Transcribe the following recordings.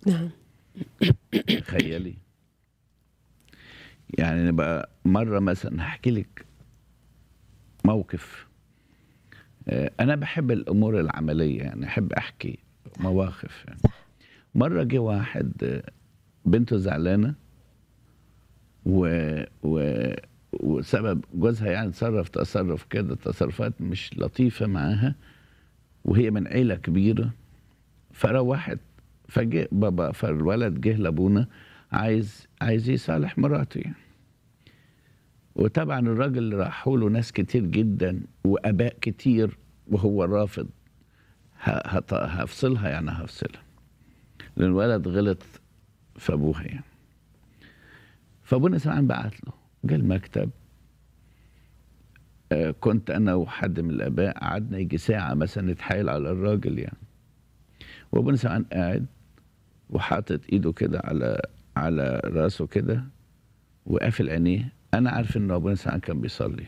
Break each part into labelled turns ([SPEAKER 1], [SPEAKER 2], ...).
[SPEAKER 1] نعم
[SPEAKER 2] تخيلي يعني نبقى مرة مثلا هحكي لك موقف آه، أنا بحب الأمور العملية يعني أحب أحكي مواقف يعني.
[SPEAKER 1] صح
[SPEAKER 2] مرة جه واحد آه، بنته زعلانة و... و... وسبب جوزها يعني تصرف تصرف كده تصرفات مش لطيفة معاها وهي من عيلة كبيرة فروحت فجه بابا فالولد جه لابونا عايز عايز يصالح مراته يعني وطبعا الراجل راحوا له ناس كتير جدا واباء كتير وهو رافض ه- هط- هفصلها يعني هفصلها لان الولد غلط في ابوها يعني فابونا سمعان بعت له جه المكتب آه، كنت انا وحد من الاباء قعدنا يجي ساعه مثلا نتحايل على الراجل يعني وابونا سمعان قاعد وحاطط ايده كده على على راسه كده وقافل عينيه انا عارف ان ابونا سمعان كان بيصلي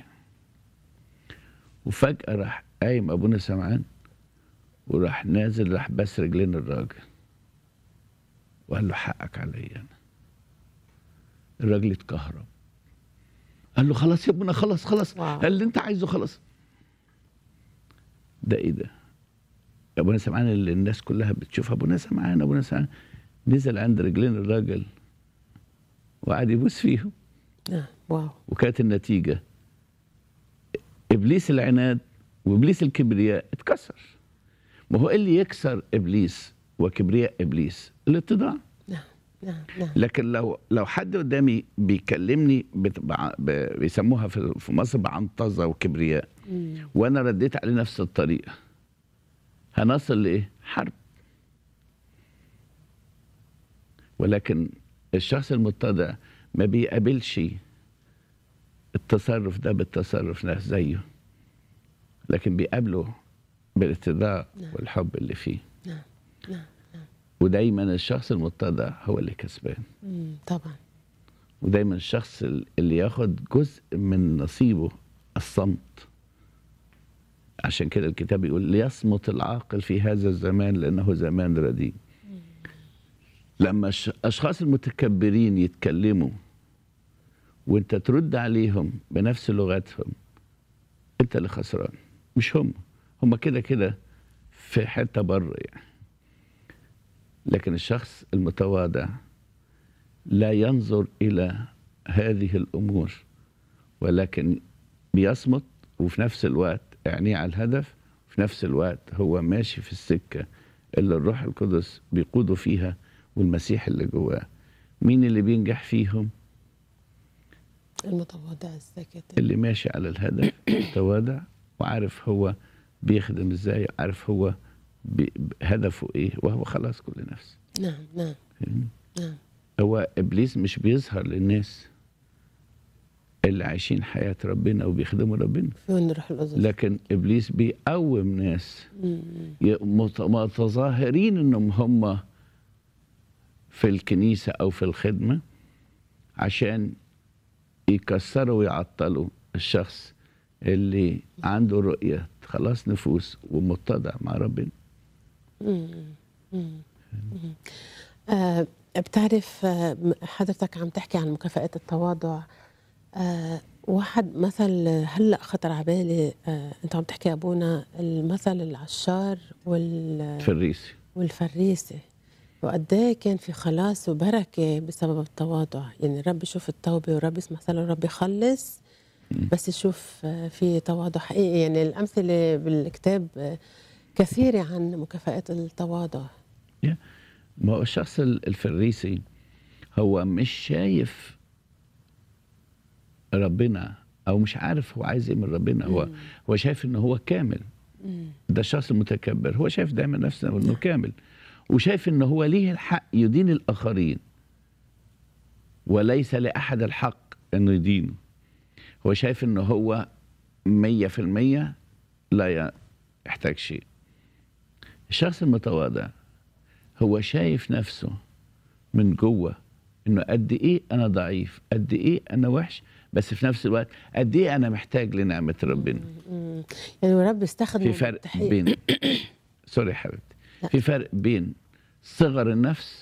[SPEAKER 2] وفجاه راح قايم ابونا سمعان وراح نازل راح بس رجلين الراجل وقال له حقك عليا انا الراجل اتكهرب قال له خلاص يا ابونا خلاص خلاص
[SPEAKER 1] واو.
[SPEAKER 2] قال اللي انت عايزه خلاص ده ايه ده ابونا سمعان اللي الناس كلها بتشوف ابونا سمعان ابونا سمعان نزل عند رجلين الراجل وقعد يبوس فيهم
[SPEAKER 1] نعم واو
[SPEAKER 2] وكانت النتيجة إبليس العناد وإبليس الكبرياء اتكسر ما هو إيه اللي يكسر إبليس وكبرياء إبليس الاتضاع
[SPEAKER 1] نعم نعم نعم
[SPEAKER 2] لكن لو لو حد قدامي بيكلمني بت- بع- ب- بيسموها في في مصر بعنطزة وكبرياء
[SPEAKER 1] مم.
[SPEAKER 2] وأنا رديت عليه نفس الطريقة هنصل لإيه؟ حرب ولكن الشخص المتضع ما بيقابلش التصرف ده بالتصرف ناس زيه لكن بيقابله بالاتضاع
[SPEAKER 1] نعم.
[SPEAKER 2] والحب اللي فيه
[SPEAKER 1] نعم نعم
[SPEAKER 2] ودايما الشخص المتضع هو اللي كسبان
[SPEAKER 1] مم. طبعا
[SPEAKER 2] ودايما الشخص اللي ياخد جزء من نصيبه الصمت عشان كده الكتاب يقول ليصمت العاقل في هذا الزمان لأنه زمان رديء لما الش- الأشخاص المتكبرين يتكلموا وانت ترد عليهم بنفس لغتهم انت اللي خسران مش هم هم كده كده في حتة بره يعني لكن الشخص المتواضع لا ينظر الى هذه الامور ولكن بيصمت وفي نفس الوقت عينيه على الهدف وفي نفس الوقت هو ماشي في السكه اللي الروح القدس بيقوده فيها والمسيح اللي جواه مين اللي بينجح فيهم
[SPEAKER 1] المتواضع الساكت
[SPEAKER 2] اللي ماشي على الهدف متواضع وعارف هو بيخدم ازاي عارف هو بي هدفه ايه وهو خلاص كل نفس
[SPEAKER 1] نعم نعم
[SPEAKER 2] فاهمني؟
[SPEAKER 1] نعم
[SPEAKER 2] هو ابليس مش بيظهر للناس اللي عايشين حياه ربنا وبيخدموا ربنا
[SPEAKER 1] في وين نروح الأذن
[SPEAKER 2] لكن ابليس بيقوم ناس
[SPEAKER 1] مم.
[SPEAKER 2] ي- مت- متظاهرين انهم هم في الكنيسه او في الخدمه عشان يكسروا ويعطلوا الشخص اللي عنده رؤيه خلاص نفوس ومتضع مع ربنا
[SPEAKER 1] مم. مم. مم. آه بتعرف آه م- حضرتك عم تحكي عن مكافأة التواضع آه واحد مثل هلا خطر على بالي آه انت عم تحكي ابونا المثل العشار وال
[SPEAKER 2] في الريسي
[SPEAKER 1] والفريسه وقد ايه كان في خلاص وبركه بسبب التواضع يعني الرب يشوف التوبه والرب يسمع صلاه والرب يخلص بس يشوف آه، في تواضع حقيقي يعني الامثله بالكتاب آه، كثيره عن مكافاه التواضع
[SPEAKER 2] ما هو الشخص ال- الفريسي هو مش شايف ربنا او مش عارف هو عايز ايه من ربنا هو هو شايف ان هو كامل ده الشخص المتكبر هو شايف دايما نفسه انه كامل وشايف ان هو ليه الحق يدين الاخرين وليس لاحد الحق انه يدينه هو شايف ان هو مية في المية لا يحتاج شيء الشخص المتواضع هو شايف نفسه من جوه انه قد ايه انا ضعيف قد ايه انا وحش بس في نفس الوقت قد ايه انا محتاج لنعمه ربنا
[SPEAKER 1] مم. يعني الرب يستخدم
[SPEAKER 2] في فرق بين سوري يا حبيبتي في فرق بين صغر النفس